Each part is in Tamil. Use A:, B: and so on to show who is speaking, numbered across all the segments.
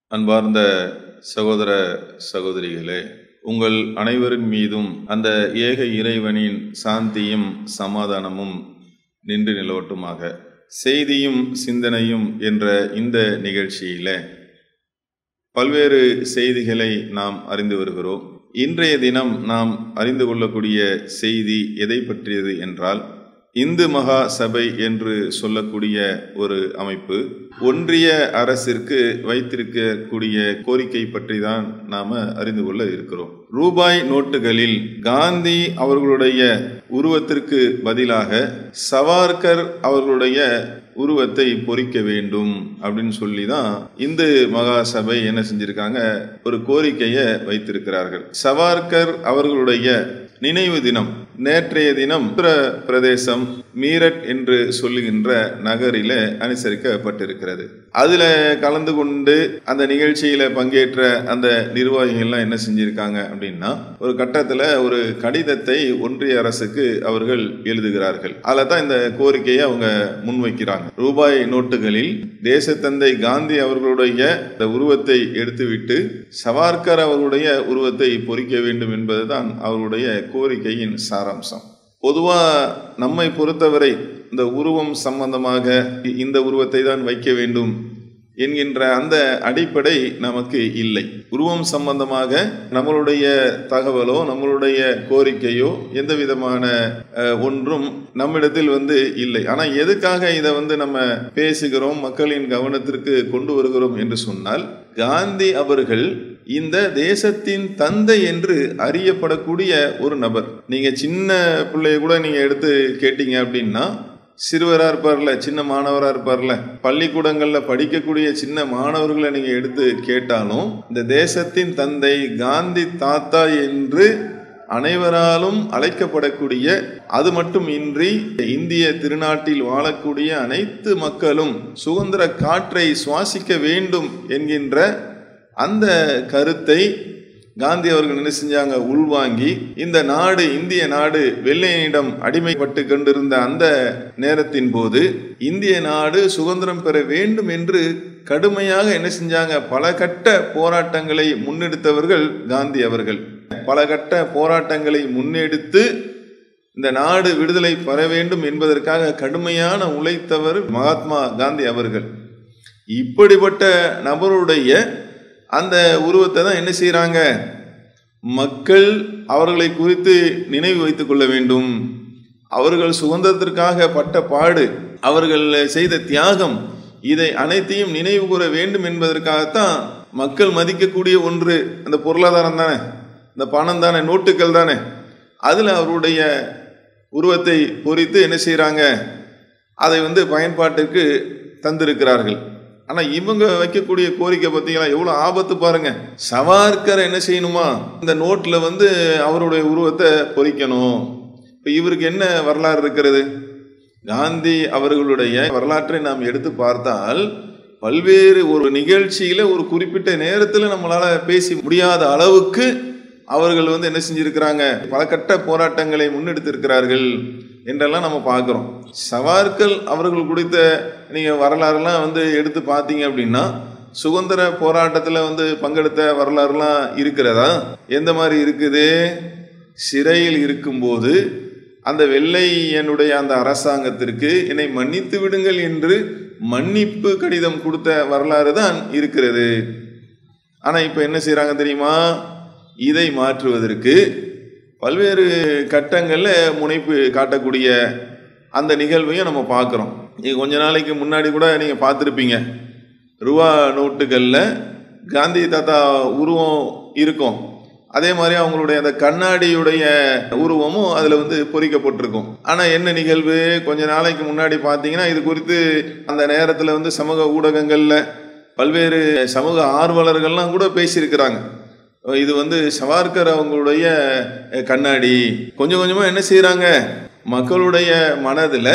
A: அன்பார்ந்த சகோதர சகோதரிகளே உங்கள் அனைவரின் மீதும் அந்த ஏக இறைவனின் சாந்தியும் சமாதானமும் நின்று நிலவட்டுமாக செய்தியும் சிந்தனையும் என்ற இந்த நிகழ்ச்சியில பல்வேறு செய்திகளை நாம் அறிந்து வருகிறோம் இன்றைய தினம் நாம் அறிந்து கொள்ளக்கூடிய செய்தி எதை பற்றியது என்றால் இந்து மகா சபை என்று சொல்லக்கூடிய ஒரு அமைப்பு ஒன்றிய அரசிற்கு வைத்திருக்கக்கூடிய கோரிக்கை பற்றி தான் நாம அறிந்து கொள்ள இருக்கிறோம் ரூபாய் நோட்டுகளில் காந்தி அவர்களுடைய உருவத்திற்கு பதிலாக சவார்கர் அவர்களுடைய உருவத்தை பொறிக்க வேண்டும் அப்படின்னு சொல்லி தான் இந்து மகா சபை என்ன செஞ்சிருக்காங்க ஒரு கோரிக்கையை வைத்திருக்கிறார்கள் சவார்கர் அவர்களுடைய நினைவு தினம் நேற்றைய தினம் உத்தர பிரதேசம் மீரட் என்று சொல்லுகின்ற நகரில அனுசரிக்கப்பட்டிருக்கிறது அதுல கலந்து கொண்டு அந்த நிகழ்ச்சியில பங்கேற்ற அந்த நிர்வாகிகள்லாம் என்ன செஞ்சிருக்காங்க அப்படின்னா ஒரு கட்டத்துல ஒரு கடிதத்தை ஒன்றிய அரசுக்கு அவர்கள் எழுதுகிறார்கள் அதில் தான் இந்த கோரிக்கையை அவங்க முன்வைக்கிறாங்க ரூபாய் நோட்டுகளில் தேசத்தந்தை காந்தி அவர்களுடைய இந்த உருவத்தை எடுத்துவிட்டு சவார்கர் அவர்களுடைய உருவத்தை பொறிக்க வேண்டும் என்பதுதான் அவருடைய கோரிக்கையின் சாராம்சம் பொதுவா நம்மை பொறுத்தவரை இந்த உருவம் சம்பந்தமாக இந்த உருவத்தை தான் வைக்க வேண்டும் என்கின்ற அந்த அடிப்படை நமக்கு இல்லை உருவம் சம்பந்தமாக நம்மளுடைய தகவலோ நம்மளுடைய கோரிக்கையோ எந்த விதமான ஒன்றும் நம்மிடத்தில் வந்து இல்லை ஆனால் எதுக்காக இதை வந்து நம்ம பேசுகிறோம் மக்களின் கவனத்திற்கு கொண்டு வருகிறோம் என்று சொன்னால் காந்தி அவர்கள் இந்த தேசத்தின் தந்தை என்று அறியப்படக்கூடிய ஒரு நபர் நீங்க சின்ன பிள்ளைய கூட நீங்க எடுத்து கேட்டீங்க அப்படின்னா சிறுவரா இருப்பார்ல சின்ன மாணவரா இருப்பார்ல பள்ளிக்கூடங்கள்ல படிக்கக்கூடிய சின்ன மாணவர்களை நீங்க எடுத்து கேட்டாலும் இந்த தேசத்தின் தந்தை காந்தி தாத்தா என்று அனைவராலும் அழைக்கப்படக்கூடிய அது மட்டும் இன்றி இந்திய திருநாட்டில் வாழக்கூடிய அனைத்து மக்களும் சுதந்திர காற்றை சுவாசிக்க வேண்டும் என்கின்ற அந்த கருத்தை காந்தி அவர்கள் என்ன செஞ்சாங்க உள்வாங்கி இந்த நாடு இந்திய நாடு வெள்ளையனிடம் அடிமைப்பட்டு கொண்டிருந்த அந்த நேரத்தின் போது இந்திய நாடு சுதந்திரம் பெற வேண்டும் என்று கடுமையாக என்ன செஞ்சாங்க பல கட்ட போராட்டங்களை முன்னெடுத்தவர்கள் காந்தி அவர்கள் பல கட்ட போராட்டங்களை முன்னெடுத்து இந்த நாடு விடுதலை பெற வேண்டும் என்பதற்காக கடுமையான உழைத்தவர் மகாத்மா காந்தி அவர்கள் இப்படிப்பட்ட நபருடைய அந்த உருவத்தை தான் என்ன செய்கிறாங்க மக்கள் அவர்களை குறித்து நினைவு வைத்துக் கொள்ள வேண்டும் அவர்கள் சுதந்திரத்திற்காக பட்ட பாடு அவர்கள் செய்த தியாகம் இதை அனைத்தையும் நினைவு கூற வேண்டும் என்பதற்காகத்தான் மக்கள் மதிக்கக்கூடிய ஒன்று அந்த பொருளாதாரம் தானே இந்த பணம் தானே நோட்டுகள் தானே அதில் அவருடைய உருவத்தை பொறித்து என்ன செய்கிறாங்க அதை வந்து பயன்பாட்டுக்கு தந்திருக்கிறார்கள் ஆனால் இவங்க வைக்கக்கூடிய கோரிக்கை பார்த்தீங்களா எவ்வளோ ஆபத்து பாருங்க சவார்கர் என்ன செய்யணுமா இந்த நோட்டில் வந்து அவருடைய உருவத்தை பொறிக்கணும் இப்போ இவருக்கு என்ன வரலாறு இருக்கிறது காந்தி அவர்களுடைய வரலாற்றை நாம் எடுத்து பார்த்தால் பல்வேறு ஒரு நிகழ்ச்சியில் ஒரு குறிப்பிட்ட நேரத்தில் நம்மளால் பேசி முடியாத அளவுக்கு அவர்கள் வந்து என்ன செஞ்சிருக்கிறாங்க பல கட்ட போராட்டங்களை முன்னெடுத்திருக்கிறார்கள் என்றெல்லாம் நம்ம பார்க்குறோம் சவார்கள் அவர்கள் குறித்த நீங்கள் வரலாறுலாம் வந்து எடுத்து பார்த்தீங்க அப்படின்னா சுதந்திர போராட்டத்தில் வந்து பங்கெடுத்த வரலாறுலாம் இருக்கிறதா எந்த மாதிரி இருக்குது சிறையில் இருக்கும்போது அந்த வெள்ளை என்னுடைய அந்த அரசாங்கத்திற்கு என்னை மன்னித்து விடுங்கள் என்று மன்னிப்பு கடிதம் கொடுத்த வரலாறு தான் இருக்கிறது ஆனால் இப்போ என்ன செய்கிறாங்க தெரியுமா இதை மாற்றுவதற்கு பல்வேறு கட்டங்களில் முனைப்பு காட்டக்கூடிய அந்த நிகழ்வையும் நம்ம பார்க்குறோம் நீங்கள் கொஞ்ச நாளைக்கு முன்னாடி கூட நீங்கள் பார்த்துருப்பீங்க ரூபா நோட்டுகளில் காந்தி தாத்தா உருவம் இருக்கும் அதே மாதிரி அவங்களுடைய அந்த கண்ணாடியுடைய உருவமும் அதில் வந்து பொறிக்கப்பட்டிருக்கும் ஆனால் என்ன நிகழ்வு கொஞ்ச நாளைக்கு முன்னாடி பார்த்தீங்கன்னா இது குறித்து அந்த நேரத்தில் வந்து சமூக ஊடகங்களில் பல்வேறு சமூக ஆர்வலர்கள்லாம் கூட பேசியிருக்கிறாங்க இது வந்து சவார்கர் அவங்களுடைய கண்ணாடி கொஞ்சம் கொஞ்சமாக என்ன செய்கிறாங்க மக்களுடைய மனதில்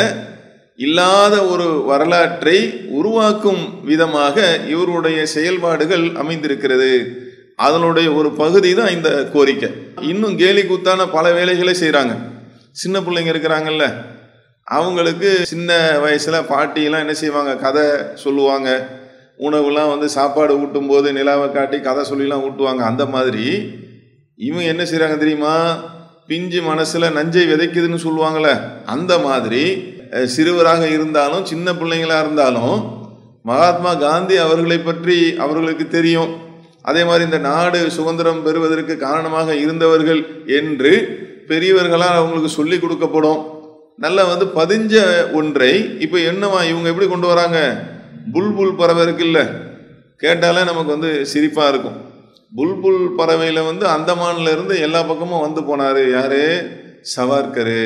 A: இல்லாத ஒரு வரலாற்றை உருவாக்கும் விதமாக இவருடைய செயல்பாடுகள் அமைந்திருக்கிறது அதனுடைய ஒரு பகுதி தான் இந்த கோரிக்கை இன்னும் கேலி கூத்தான பல வேலைகளை செய்கிறாங்க சின்ன பிள்ளைங்க இருக்கிறாங்கல்ல அவங்களுக்கு சின்ன வயசில் பாட்டியெல்லாம் என்ன செய்வாங்க கதை சொல்லுவாங்க உணவுலாம் வந்து சாப்பாடு ஊட்டும் போது நிலாவை காட்டி கதை சொல்லிலாம் ஊட்டுவாங்க அந்த மாதிரி இவங்க என்ன செய்கிறாங்க தெரியுமா பிஞ்சு மனசில் நஞ்சை விதைக்குதுன்னு சொல்லுவாங்கள்ல அந்த மாதிரி அஹ், சிறுவராக இருந்தாலும் சின்ன பிள்ளைங்களா இருந்தாலும் மகாத்மா காந்தி அவர்களை பற்றி அவர்களுக்கு தெரியும் அதே மாதிரி இந்த நாடு சுதந்திரம் பெறுவதற்கு காரணமாக இருந்தவர்கள் என்று பெரியவர்களால் அவங்களுக்கு சொல்லி கொடுக்கப்படும் நல்லா வந்து பதிஞ்ச ஒன்றை இப்போ என்னவா இவங்க எப்படி கொண்டு வராங்க புல்புல் பறவை இருக்குல்ல கேட்டாலே நமக்கு வந்து சிரிப்பாக இருக்கும் புல்புல் பறவையில் வந்து அந்தமான்ல இருந்து எல்லா பக்கமும் வந்து போனார் யாரு சவார்கரு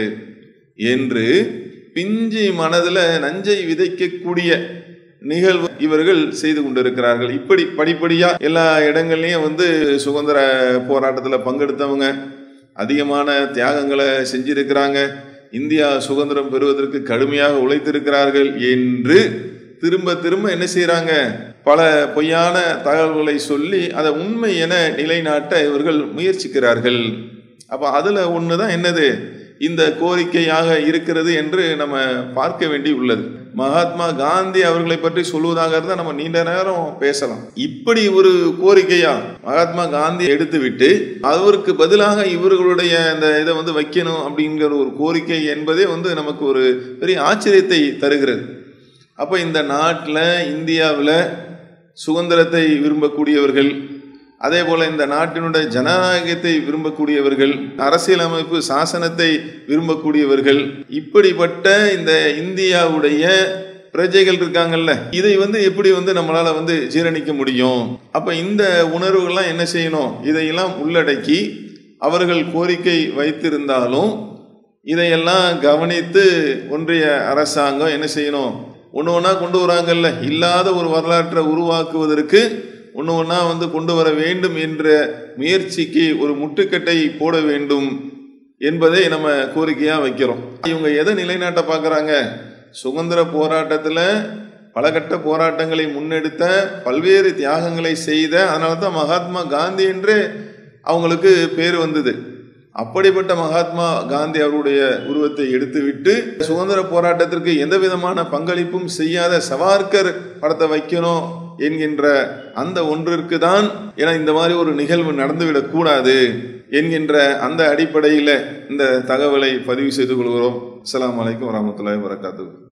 A: என்று பிஞ்சு மனதில் நஞ்சை விதைக்கக்கூடிய நிகழ்வு இவர்கள் செய்து கொண்டிருக்கிறார்கள் இப்படி படிப்படியா எல்லா இடங்கள்லையும் வந்து சுதந்திர போராட்டத்தில் பங்கெடுத்தவங்க அதிகமான தியாகங்களை செஞ்சிருக்கிறாங்க இந்தியா சுதந்திரம் பெறுவதற்கு கடுமையாக உழைத்திருக்கிறார்கள் என்று திரும்ப திரும்ப என்ன செய்றாங்க பல பொய்யான தகவல்களை சொல்லி அதை உண்மை என நிலைநாட்ட இவர்கள் முயற்சிக்கிறார்கள் அப்ப அதுல ஒண்ணுதான் என்னது இந்த கோரிக்கையாக இருக்கிறது என்று நம்ம பார்க்க வேண்டி உள்ளது மகாத்மா காந்தி அவர்களை பற்றி சொல்வதாக இருந்தால் நம்ம நீண்ட நேரம் பேசலாம் இப்படி ஒரு கோரிக்கையா மகாத்மா காந்தி எடுத்துவிட்டு அவருக்கு பதிலாக இவர்களுடைய அந்த இதை வந்து வைக்கணும் அப்படிங்கிற ஒரு கோரிக்கை என்பதே வந்து நமக்கு ஒரு பெரிய ஆச்சரியத்தை தருகிறது அப்போ இந்த நாட்டில் இந்தியாவில் சுதந்திரத்தை விரும்பக்கூடியவர்கள் அதே போல இந்த நாட்டினுடைய ஜனநாயகத்தை விரும்பக்கூடியவர்கள் அரசியலமைப்பு சாசனத்தை விரும்பக்கூடியவர்கள் இப்படிப்பட்ட இந்த இந்தியாவுடைய பிரஜைகள் இருக்காங்கல்ல இதை வந்து எப்படி வந்து நம்மளால வந்து ஜீரணிக்க முடியும் அப்ப இந்த உணர்வுகள்லாம் என்ன செய்யணும் இதையெல்லாம் உள்ளடக்கி அவர்கள் கோரிக்கை வைத்திருந்தாலும் இதையெல்லாம் கவனித்து ஒன்றிய அரசாங்கம் என்ன செய்யணும் ஒன்று ஒன்றா கொண்டு வராங்கல்ல இல்லாத ஒரு வரலாற்றை உருவாக்குவதற்கு ஒன்று ஒன்றா வந்து கொண்டு வர வேண்டும் என்ற முயற்சிக்கு ஒரு முட்டுக்கட்டை போட வேண்டும் என்பதை நம்ம கோரிக்கையாக வைக்கிறோம் இவங்க எதை நிலைநாட்ட பார்க்குறாங்க சுதந்திர போராட்டத்தில் பல கட்ட போராட்டங்களை முன்னெடுத்த பல்வேறு தியாகங்களை செய்த அதனால தான் மகாத்மா காந்தி என்று அவங்களுக்கு பேர் வந்தது அப்படிப்பட்ட மகாத்மா காந்தி அவருடைய உருவத்தை எடுத்துவிட்டு சுதந்திர போராட்டத்திற்கு எந்த விதமான பங்களிப்பும் செய்யாத சவார்கர் படத்தை வைக்கணும் என்கின்ற அந்த ஒன்றிற்கு தான் ஏன்னா இந்த மாதிரி ஒரு நிகழ்வு நடந்துவிடக் கூடாது என்கின்ற அந்த அடிப்படையில் இந்த தகவலை பதிவு செய்து கொள்கிறோம் அஸ்ஸலாமு அலைக்கும் வரமத்துல்லாஹி வரகாத்து